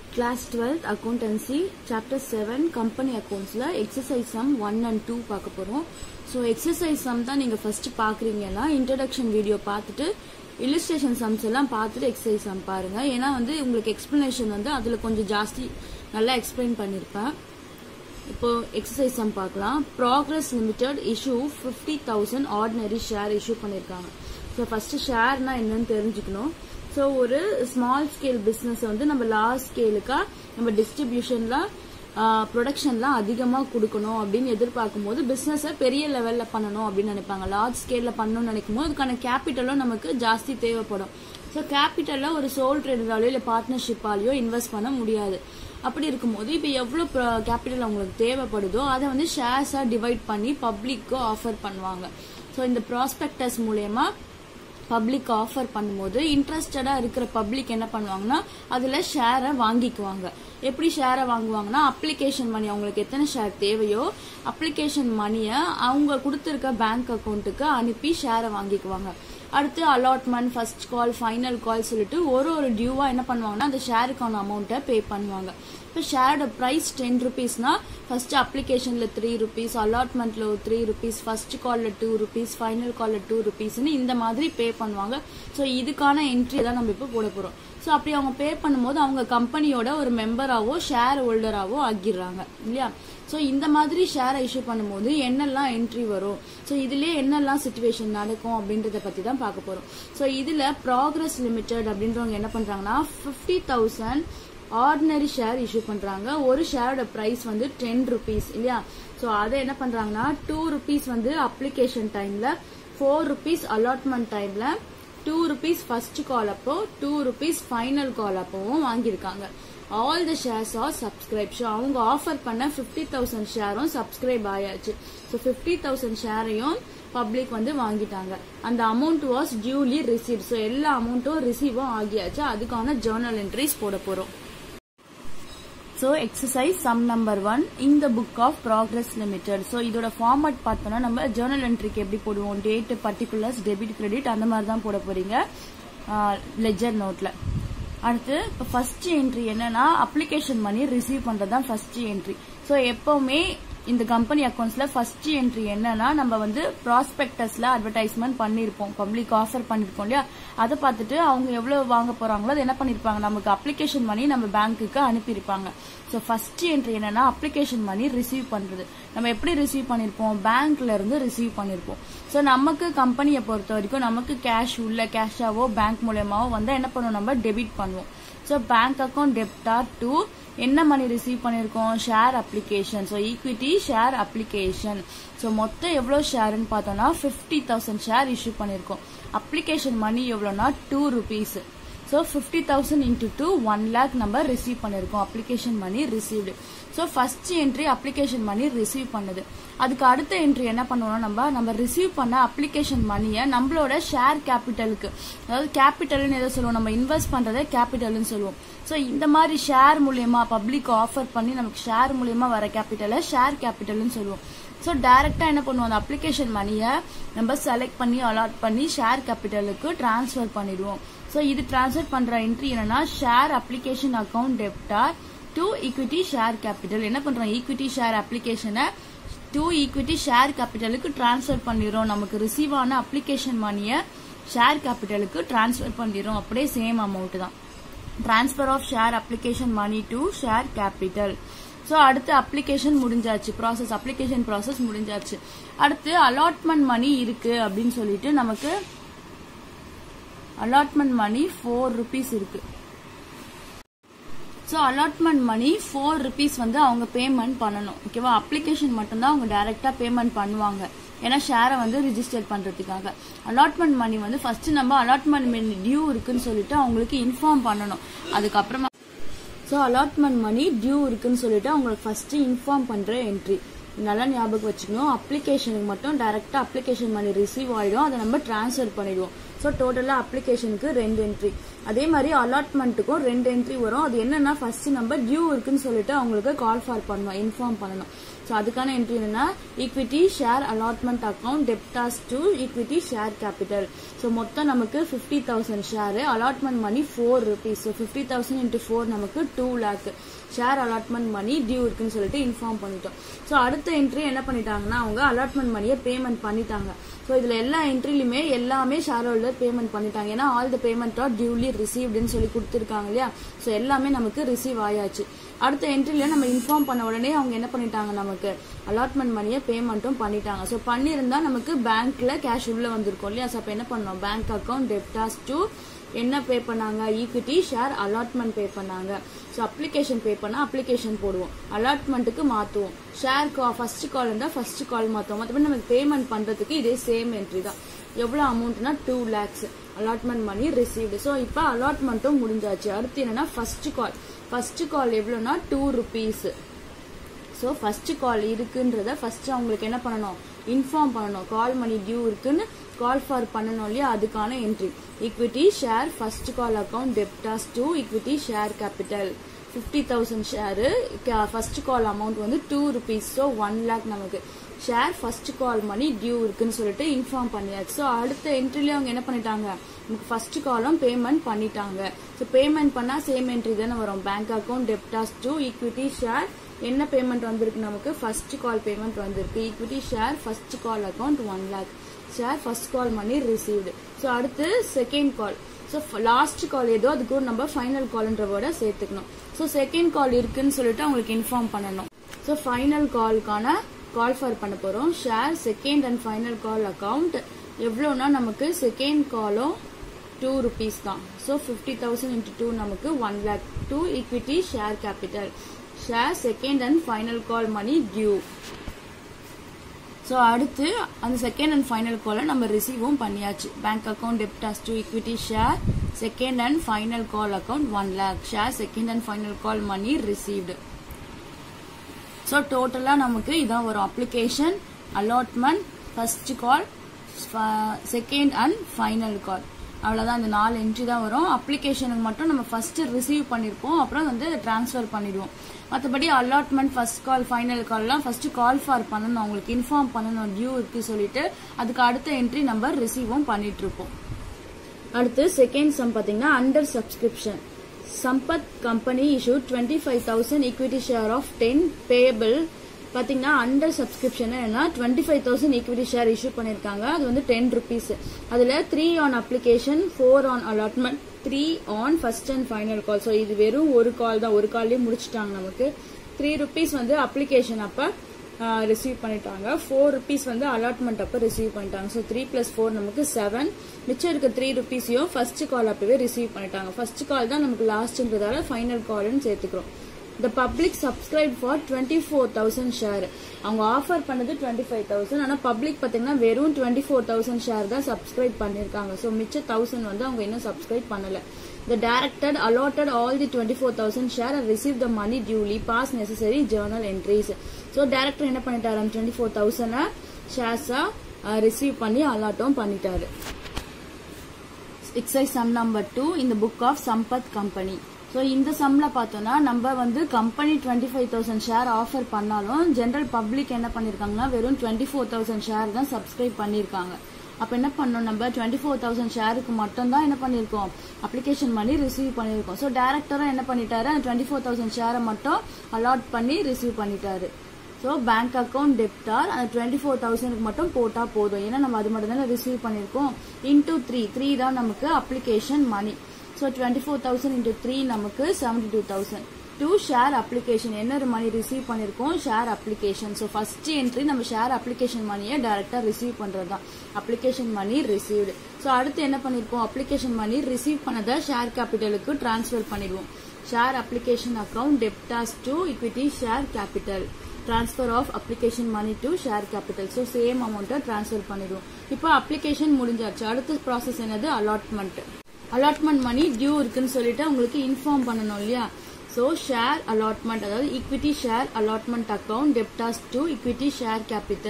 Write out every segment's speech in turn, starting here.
Class twelfth accountancy chapter seven company அக்கௌண்ட்ஸில் exercise sum one and two பார்க்க போகிறோம் so exercise sum தான் நீங்கள் ஃபர்ஸ்ட் பார்க்குறீங்கன்னா இன்ட்ரடக்ஷன் வீடியோ பார்த்துட்டு இல்லுஸ்ட்ரேஷன் சம்ஸ் எல்லாம் பார்த்துட்டு எக்ஸசைஸ் சம் பாருங்க ஏன்னா வந்து உங்களுக்கு எக்ஸ்பிளனேஷன் வந்து அதில் கொஞ்சம் ஜாஸ்தி நல்லா எக்ஸ்பிளைன் பண்ணியிருப்பேன் இப்போ எக்ஸசைஸ் சம் பார்க்கலாம் Progress Limited issue fifty thousand ordinary share issue பண்ணியிருக்காங்க ஸோ ஃபர்ஸ்ட் ஷேர்னா என்னன்னு தெரிஞ்சுக்கணும் ஸோ ஒரு ஸ்மால் ஸ்கேல் பிஸ்னஸ் வந்து நம்ம லார்ஜ் ஸ்கேலுக்கா நம்ம டிஸ்ட்ரிபியூஷன்ல ப்ரொடக்ஷன்லாம் அதிகமாக கொடுக்கணும் அப்படின்னு எதிர்பார்க்கும் போது பிஸ்னஸை பெரிய லெவலில் பண்ணணும் அப்படின்னு நினைப்பாங்க லார்ஜ் ஸ்கேலில் பண்ணணும்னு நினைக்கும் போது அதுக்கான கேபிட்டலும் நமக்கு ஜாஸ்தி தேவைப்படும் ஸோ கேபிட்டலில் ஒரு சோல் ட்ரேடராலையோ இல்லை பார்ட்னர்ஷிப்பாலேயோ இன்வெஸ்ட் பண்ண முடியாது அப்படி இருக்கும்போது இப்போ எவ்வளோ கேபிட்டல் அவங்களுக்கு தேவைப்படுதோ அதை வந்து ஷேர்ஸாக டிவைட் பண்ணி பப்ளிக்கு ஆஃபர் பண்ணுவாங்க ஸோ இந்த ப்ராஸ்பெக்டஸ் மூலயமா பப்ளிக் ஆஃபர் பண்ணும்போது இன்ட்ரெஸ்டடா இருக்கிற பப்ளிக் என்ன பண்ணுவாங்கன்னா அதுல ஷேரை வாங்கிக்குவாங்க எப்படி ஷேரை வாங்குவாங்கன்னா அப்ளிகேஷன் மணி அவங்களுக்கு எத்தனை ஷேர் தேவையோ அப்ளிகேஷன் மணியை அவங்க கொடுத்துருக்க பேங்க் அக்கௌண்ட்டுக்கு அனுப்பி ஷேரை வாங்கிக்குவாங்க அடுத்து allotment first call final call சொல்லிட்டு ஒரு ஒரு டியூவா என்ன பண்ணுவாங்கன்னா அந்த ஷேருக்கான அமௌண்ட்டை பே பண்ணுவாங்க இப்போ ஷேரோட ப்ரைஸ் டென் ருபீஸ்னா ஃபர்ஸ்ட் அப்ளிகேஷன்ல த்ரீ ருபீஸ் அலாட்மெண்ட்ல ஒரு த்ரீ ருபீஸ் ஃபர்ஸ்ட் கால்ல டூ ருபீஸ் ஃபைனல் கால்ல டூ ருபீஸ்னு இந்த மாதிரி பே பண்ணுவாங்க ஸோ இதுக்கான என்ட்ரி தான் நம்ம இப்போ போட போறோம் ஸோ அப்படி அவங்க பே பண்ணும்போது அவங்க கம்பெனியோட ஒரு மெம்பராவோ ஷேர் ஹோல்டராவோ ஆகிடுறாங்க இல்லையா ஸோ இந்த மாதிரி ஷேரை இஷ்யூ பண்ணும்போது என்னெல்லாம் என்ட்ரி வரும் ஸோ இதுலேயே என்னெல்லாம் சுச்சுவேஷன் நடக்கும் அப்படின்றத பற்றி தான் பார்க்க போகிறோம் ஸோ இதில் ப்ராக்ரஸ் லிமிடெட் அப்படின்றவங்க என்ன பண்ணுறாங்கன்னா fifty thousand ordinary share issue பண்றாங்க ஒரு ஷேரோட பிரைஸ் வந்து டென் ருபீஸ் இல்லையா ஸோ அதை என்ன பண்றாங்கன்னா டூ ருபீஸ் வந்து அப்ளிகேஷன் டைம்ல ஃபோர் ருபீஸ் அலாட்மெண்ட் டைம்ல டூ ருபீஸ் ஃபர்ஸ்ட் கால் அப்போ டூ ருபீஸ் ஃபைனல் கால் அப்போவும் வாங்கியிருக்காங்க all the shares are subscribe so அவங்க ஆஃபர் பண்ண ஃபிஃப்டி தௌசண்ட் ஷேரும் சப்ஸ்கிரைப் ஆயாச்சு ஸோ ஃபிஃப்டி தௌசண்ட் ஷேரையும் பப்ளிக் வந்து வாங்கிட்டாங்க அந்த amount was duly receive so எல்லா அமௌண்ட்டும் ரிசீவும் ஆகியாச்சு அதுக்கான ஜேர்னல் என்ட்ரிஸ் போட போறோம் so exercise sum number one இந்த book of Progress Limited so இதோட ஃபார்மட் பார்த்தோம்னா நம்ம ஜேர்னல் என்ட்ரிக்கு எப்படி போடுவோம் டேட் பர்டிகுலர்ஸ் டெபிட் கிரெடிட் அந்த மாதிரி தான் போட போறீங்க லெஜர் நோட்ல அடுத்து இப்போ ஃபர்ஸ்ட் என்ட்ரி என்னன்னா அப்ளிகேஷன் மணி ரிசீவ் பண்றது தான் ஃபர்ஸ்ட் என்ட்ரி ஸோ எப்பவுமே இந்த கம்பெனி அக்கௌண்ட்ஸ்ல ஃபர்ஸ்ட் என்ட்ரி என்னன்னா நம்ம வந்து ப்ராஸ்பெக்டஸ்ல அட்வர்டைஸ்மெண்ட் பண்ணிருப்போம் பப்ளிக் ஆஃபர் பண்ணிருப்போம் இல்லையா அதை பார்த்துட்டு அவங்க எவ்வளவு வாங்க போறாங்களோ அதை என்ன பண்ணிருப்பாங்க நமக்கு அப்ளிகேஷன் மணி நம்ம பேங்க்குக்கு அனுப்பியிருப்பாங்க ஸோ ஃபர்ஸ்ட் என்ட்ரி என்னன்னா அப்ளிகேஷன் மணி ரிசீவ் பண்றது நம்ம எப்படி ரிசீவ் பண்ணிருப்போம் பேங்க்ல இருந்து ரிசீவ் பண்ணிருப்போம் ஸோ நமக்கு கம்பெனியை பொறுத்த வரைக்கும் நமக்கு கேஷ் உள்ள கேஷாவோ பேங்க் மூலயமாவோ வந்தா என்ன பண்ணுவோம் நம்ம டெபிட் பண்ணுவோம் so bank account debtor to என்ன மணி ரிசீவ் பண்ணிருக்கோம் share application so equity share application so மொத்தம் எவ்வளோ ஷேர்னு பார்த்தோம்னா ஃபிஃப்டி தௌசண்ட் ஷேர் இஷ்யூ பண்ணிருக்கோம் அப்ளிகேஷன் மணி எவ்வளோனா two rupees so fifty thousand into two one lakh நம்ம ரிசீவ் பண்ணிருக்கோம் application money received so first entry application money receive பண்ணுது அதுக்கு அடுத்த என்ட்ரி என்ன பண்ணுவோம் நம்ம நம்ம ரிசீவ் பண்ண அப்ளிகேஷன் மணியை நம்மளோட ஷேர் கேபிட்டலுக்கு அதாவது கேபிட்டல்னு எதை சொல்லுவோம் நம்ம இன்வெஸ்ட் பண்றதை கேபிட்டல்னு சொல்லுவோம் ஸோ இந்த மாதிரி ஷேர் மூலியமா பப்ளிக் ஆஃபர் பண்ணி நமக்கு ஷேர் மூலியமா வர கேபிட்டலை ஷேர் கேபிட்டல்னு சொல்லுவோம் ஸோ டைரக்டா என்ன பண்ணுவோம் அந்த அப்ளிகேஷன் மணியை நம்ம செலக்ட் பண்ணி அலாட் பண்ணி ஷேர் கேபிட்டலுக்கு டிரான்ஸ்ஃபர் பண்ணிடுவோம் ஸோ இது டிரான்ஸ்ஃபர் பண்ற என்ட்ரி என்னன்னா share application account debtor to equity share capital என்ன பண்றோம் ஈக்விட்டி ஷேர் அப்ளிகேஷனை டூ ஈக்விட்டி ஷேர் கேபிட்டலுக்கு டிரான்ஸ்ஃபர் பண்ணிடுறோம் நமக்கு ரிசீவ் ஆன அப்ளிகேஷன் மணியை ஷேர் கேபிட்டலுக்கு டிரான்ஸ்ஃபர் பண்ணிடுறோம் அப்படியே சேம் அமௌண்ட் தான் transfer of share application money to share capital so அடுத்து அப்ளிகேஷன் முடிஞ்சாச்சு ப்ராசஸ் அப்ளிகேஷன் ப்ராசஸ் முடிஞ்சாச்சு அடுத்து அலாட்மெண்ட் மணி இருக்கு அப்படின்னு சொல்லிட்டு நமக்கு அலாட்மெண்ட் மணி ஃபோர் ருபீஸ் இருக்கு so allotment money four rupees வந்து அவங்க பேமெண்ட் பண்ணணும் ஓகேவா அப்ளிகேஷன் மட்டும்தான் அவங்க டைரக்டா பேமெண்ட் பண்ணுவாங்க ஏன்னா ஷேரை வந்து ரிஜிஸ்டர் பண்றதுக்காக அலாட்மெண்ட் மணி வந்து ஃபர்ஸ்ட் நம்ம அலாட்மெண்ட் மணி டியூ இருக்குன்னு சொல்லிட்டு அவங்களுக்கு இன்ஃபார்ம் பண்ணணும் அதுக்கப்புறமா ஸோ அலாட்மெண்ட் மணி டியூ இருக்குன்னு சொல்லிட்டு அவங்களுக்கு ஃபர்ஸ்ட் இன்ஃபார்ம் பண்ற என்ட்ரி நல்லா ஞாபகம் வச்சுக்கணும் அப்ளிகேஷனுக்கு மட்டும் டைரக்டா அப்ளிகேஷன் மணி ரிசீவ் ஆயிடும் அதை நம்ம டிரான்ஸ்ஃபர் பண்ணிடுவோம் ஸோ டோட்டலாக அப்ளிகேஷனுக்கு ரெண்டு என்ட்ரி அதே மாதிரி அலாட்மெண்ட்டுக்கும் ரெண்டு என்ட்ரி வரும் அது என்னன்னா ஃபர்ஸ்ட் நம்பர் டியூ இருக்குன்னு சொல்லிட்டு அவங்களுக்கு கால் ஃபார் பண்ணணும் இன்ஃபார்ம் பண்ணணும் ஸோ அதுக்கான என்ட்ரி என்னன்னா equity share allotment account debtors to equity share capital so மொத்தம் நமக்கு fifty thousand share allotment money four rupees so fifty thousand into four நமக்கு two lakh share allotment money due இருக்குன்னு சொல்லிட்டு inform பண்ணிட்டோம் so அடுத்த entry என்ன பண்ணிட்டாங்கன்னா அவங்க அலாட்மெண்ட் மணியை பேமெண்ட் பண்ணிட்டாங்க ஸோ இதுல எல்லா என்ட்ரிலுமே எல்லாமே ஷேர் ஹோல்டர் பேமெண்ட் பண்ணிட்டாங்க ஏன்னா all the payment are duly ரிசீவ்டுன்னு சொல்லி கொடுத்துருக்காங்க இல்லையா ஸோ எல்லாமே நமக்கு ரிசீவ் ஆயாச்சு அடுத்த என்ட்ரில நம்ம இன்ஃபார்ம் பண்ண உடனே அவங்க என்ன பண்ணிட்டாங்க நமக்கு அலாட்மெண்ட் மணியை பேமெண்ட்டும் பண்ணிட்டாங்க ஸோ பண்ணியிருந்தா நமக்கு பேங்க்ல கேஷ் உள்ள வந்திருக்கும் இல்லையா ஸோ அப்போ என்ன பண்ணோம் பேங்க் அக்கௌண்ட் டெப்டாஸ் டு என்ன பே பண்ணாங்க ஈக்விட்டி ஷேர் அலாட்மெண்ட் பே பண்ணாங்க ஸோ அப்ளிகேஷன் பே பண்ணா அப்ளிகேஷன் போடுவோம் அலாட்மெண்ட்டுக்கு மாற்றுவோம் ஷேர் கா ஃபர்ஸ்ட் கால் இருந்தால் ஃபர்ஸ்ட் கால் மாற்றுவோம் மற்றபடி நமக்கு பேமெண்ட் பண்ணுறதுக்கு இதே சேம் என்ட்ரி தான் எவ்வளோ அமௌண்ட்னா two lakhs allotment money received so இப்போ அலாட்மெண்ட்டும் முடிஞ்சாச்சு அடுத்து என்னன்னா ஃபர்ஸ்ட் கால் ஃபர்ஸ்ட் கால் எவ்வளோனா two rupees so first call இருக்குன்றத ஃபர்ஸ்ட் அவங்களுக்கு என்ன பண்ணணும் இன்ஃபார்ம் பண்ணணும் கால் மணி டியூ இருக்குன்னு கால் ஃபார் பண்ணணும் இல்லையா அதுக்கான entry equity share first call account debtors to equity share capital fifty thousand share first call amount வந்து two rupees so one lakh நமக்கு share first call money due இருக்குன்னு சொல்லிட்டு இன்ஃபார்ம் பண்ணியாச்சு ஸோ அடுத்த என்ட்ரிலேயே அவங்க என்ன பண்ணிட்டாங்க நமக்கு ஃபர்ஸ்ட் காலும் பேமெண்ட் பண்ணிட்டாங்க ஸோ பேமெண்ட் பண்ணா சேம் என்ட்ரி தானே வரும் bank account debtors to equity share என்ன பேமெண்ட் வந்திருக்கு நமக்கு ஃபர்ஸ்ட் கால் பேமெண்ட் வந்திருக்கு equity share first call account one lakh share first call money received so அடுத்து second call so last call ஏதோ அதுக்கு ஒரு நம்ம ஃபைனல் கால்ன்ற வேர்டை சேர்த்துக்கணும் ஸோ செகண்ட் கால் இருக்குன்னு சொல்லிட்டு அவங்களுக்கு இன்ஃபார்ம் பண்ணணும் ஸோ ஃபைனல் கால்க்கான கால் ஃபார் பண்ண போறோம் share second and final call account எவ்வளோனா நமக்கு செகண்ட் காலும் டூ ருபீஸ் தான் so fifty thousand into two நமக்கு one lakh to equity share capital share second and final call money due so அடுத்து அந்த செகண்ட் அண்ட் ஃபைனல் காலை நம்ம ரிசீவும் பண்ணியாச்சு bank account debtors to equity share second and final call account one lakh share second and final call money received so டோட்டலாக நமக்கு இதான் வரும் application allotment first call second and final call அவ்வளோதான் இந்த நாலு என்ட்ரி தான் வரும் அப்ளிகேஷனுக்கு மட்டும் நம்ம ஃபர்ஸ்ட் ரிசீவ் பண்ணியிருப்போம் அப்புறம் வந்து ட்ரான்ஸ்ஃபர் பண்ணிடுவோம் மற்றபடி அலாட்மெண்ட் ஃபர்ஸ்ட் கால் ஃபைனல் கால்லாம் ஃபர்ஸ்ட் கால் ஃபார் பண்ணணும் அவங்களுக்கு இன்ஃபார்ம் பண்ணணும் டியூ இருக்கு சொல்லிட்டு அதுக்கு அடுத்த என்ட்ரி நம்பர் ரிசீவும் பண்ணிட்டு இருப்போம் அடுத்து செகண்ட் சம் பார்த்தீங்கன்னா under subscription Sampath company issue twenty five thousand equity share of ten payable பார்த்தீங்கன்னா அண்டர் சப்ஸ்கிரிப்ஷன் என்ன twenty five thousand equity share issue பண்ணியிருக்காங்க அது வந்து டென் ருபீஸ் அதில் three on application four on allotment three on first and final call so இது வெறும் ஒரு call தான் ஒரு கால்லேயே முடிச்சிட்டாங்க நமக்கு த்ரீ ருபீஸ் வந்து அப்ளிகேஷன் அப்போ ரிசீவ் பண்ணிட்டாங்க ஃபோர் ருபீஸ் வந்து அலாட்மெண்ட் அப்போ ரிசீவ் பண்ணிட்டாங்க ஸோ த்ரீ பிளஸ் ஃபோர் நமக்கு செவன் மிச்சம் இருக்க த்ரீ ருபீஸையும் ஃபர்ஸ்ட் கால் அப்பவே ரிசீவ் பண்ணிட்டாங்க ஃபர்ஸ்ட் கால் தான் நமக்கு லாஸ்ட்ன்றதால ஃபைனல் கால்னு சேர்த்துக்கிறோம் the public subscribe for twenty four thousand share அவங்க ஆஃபர் பண்ணது டுவெண்ட்டி ஃபைவ் தௌசண்ட் ஆனால் பப்ளிக் பார்த்தீங்கன்னா வெறும் டுவெண்ட்டி ஃபோர் தௌசண்ட் ஷேர் தான் சப்ஸ்கிரைப் பண்ணியிருக்காங்க ஸோ மிச்ச தௌசண்ட் வந்து அவங்க இன்னும் சப்ஸ்கிரைப் பண்ணல The directed allotted all the 24,000 share and received the money duly past necessary journal entries. So director என்ன பண்ணிட்டாரு அந்த 24,000 ஷேர்ஸா ரிசீவ் பண்ணி அலாட்டும் பண்ணிட்டாரு எக்ஸைஸ் சம் நம்பர் டூ இந்த book of Sampath company so இந்த சம்ல பார்த்தோம்னா நம்ம வந்து company twenty five thousand share offer பண்ணாலும் ஜென்ரல் பப்ளிக் என்ன பண்ணிருக்காங்கன்னா வெறும் டுவெண்ட்டி ஃபோர் தௌசண்ட் ஷேர் தான் சப்ஸ்கிரைப் பண்ணியிருக்காங்க அப்போ என்ன பண்ணோம் நம்ம டுவெண்ட்டி ஃபோர் தௌசண்ட் ஷேருக்கு மட்டும் தான் என்ன பண்ணியிருக்கோம் அப்ளிகேஷன் பண்ணி ரிசீவ் பண்ணியிருக்கோம் ஸோ டேரக்டராக என்ன பண்ணிட்டாரு அந்த டுவெண்ட்டி ஃபோர் தௌசண்ட் ஷேரை மட்டும் அலாட் பண்ணி ரிசீவ் பண்ணிட்டாரு ஸோ பேங்க் அக்கௌண்ட் டெப்டார் அந்த டுவெண்ட்டி ஃபோர் தௌசண்ட்க்கு மட்டும் போட்டால் போதும் ஏன்னா நம்ம அது மட்டும் தானே ரிசீவ் பண்ணியிருக்கோம் இன்டூ த்ரீ த்ரீ தான் நமக்கு application money so twenty four thousand into three நமக்கு seventy two thousand to share application என்ன ஒரு மணி ரிசீவ் பண்ணிருக்கோம் share application so first entry நம்ம ஷேர் அப்ளிகேஷன் மணியை டைரக்டா ரிசீவ் பண்றது தான் அப்ளிகேஷன் மணி ரிசீவ்டு ஸோ அடுத்து என்ன பண்ணிருக்கோம் அப்ளிகேஷன் மணி ரிசீவ் பண்ணதை ஷேர் கேபிட்டலுக்கு டிரான்ஸ்ஃபர் பண்ணிடுவோம் share application account debtors to equity share capital transfer of application money to share capital so same அமௌண்ட்டை ட்ரான்ஸ்ஃபர் பண்ணிடுவோம் இப்போ அப்ளிகேஷன் முடிஞ்சாச்சு அடுத்த ப்ராசஸ் என்னது அலாட்மெண்ட் அலாட்மெண்ட் மணி டியூ இருக்குன்னு சொல்லிட்டு உங்களுக்கு இன்ஃபார்ம் பண்ணணும் இல்லையா ஸோ ஷேர் அலாட்மெண்ட் அதாவது equity share allotment account debtors to equity share capital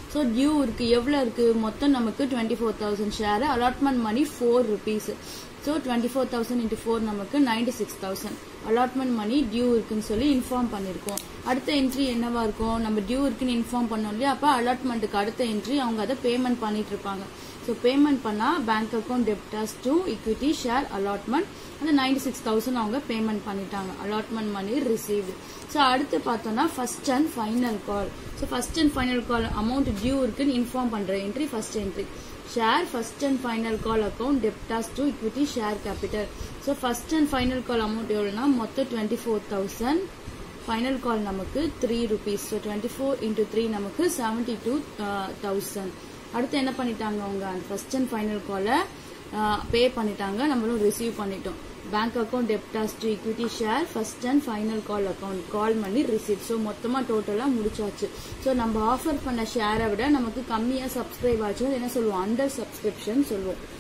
so due இருக்கு எவ்வளோ இருக்கு மொத்தம் நமக்கு twenty four thousand share allotment money four rupees so twenty four thousand into four நமக்கு ninety six thousand allotment money due இருக்குன்னு சொல்லி inform பண்ணியிருக்கோம் அடுத்த என்ட்ரி என்னவா இருக்கும் நம்ம டியூ இருக்குன்னு இன்ஃபார்ம் பண்ணோம் இல்லையா அப்போ அலாட்மெண்ட்டுக்கு அடுத்த என்ட்ரி அவங்க அதை பேமெண்ட் பண்ணிட்டு இருப்பாங்க ஸோ பேமெண்ட் பண்ணால் bank account debtors to equity share allotment அந்த நைன்டி சிக்ஸ் தௌசண்ட் அவங்க பேமெண்ட் பண்ணிட்டாங்க அலாட்மெண்ட் மணி ரிசீவ்டு ஸோ அடுத்து பார்த்தோம்னா first and final call so first and final call amount due இருக்குன்னு இன்ஃபார்ம் பண்ற entry first entry share first and final call account debtors to equity share capital so first and final call amount எவ்வளோனா மொத்தம் twenty four thousand final call நமக்கு three rupees so twenty four into three நமக்கு seventy two thousand அடுத்து என்ன பண்ணிட்டாங்க அவங்க first and final காலை பே பண்ணிட்டாங்க நம்மளும் ரிசீவ் பண்ணிட்டோம் bank account debtors to equity share first and final call account call பண்ணி ரிசீவ் ஸோ மொத்தமாக டோட்டலாக முடிச்சாச்சு ஸோ நம்ம ஆஃபர் பண்ண ஷேரை விட நமக்கு கம்மியாக சப்ஸ்கிரைப் ஆச்சு அது என்ன சொல்லுவோம் அண்டர் சப்ஸ்கிரிப்ஷன் சொல்லுவோம்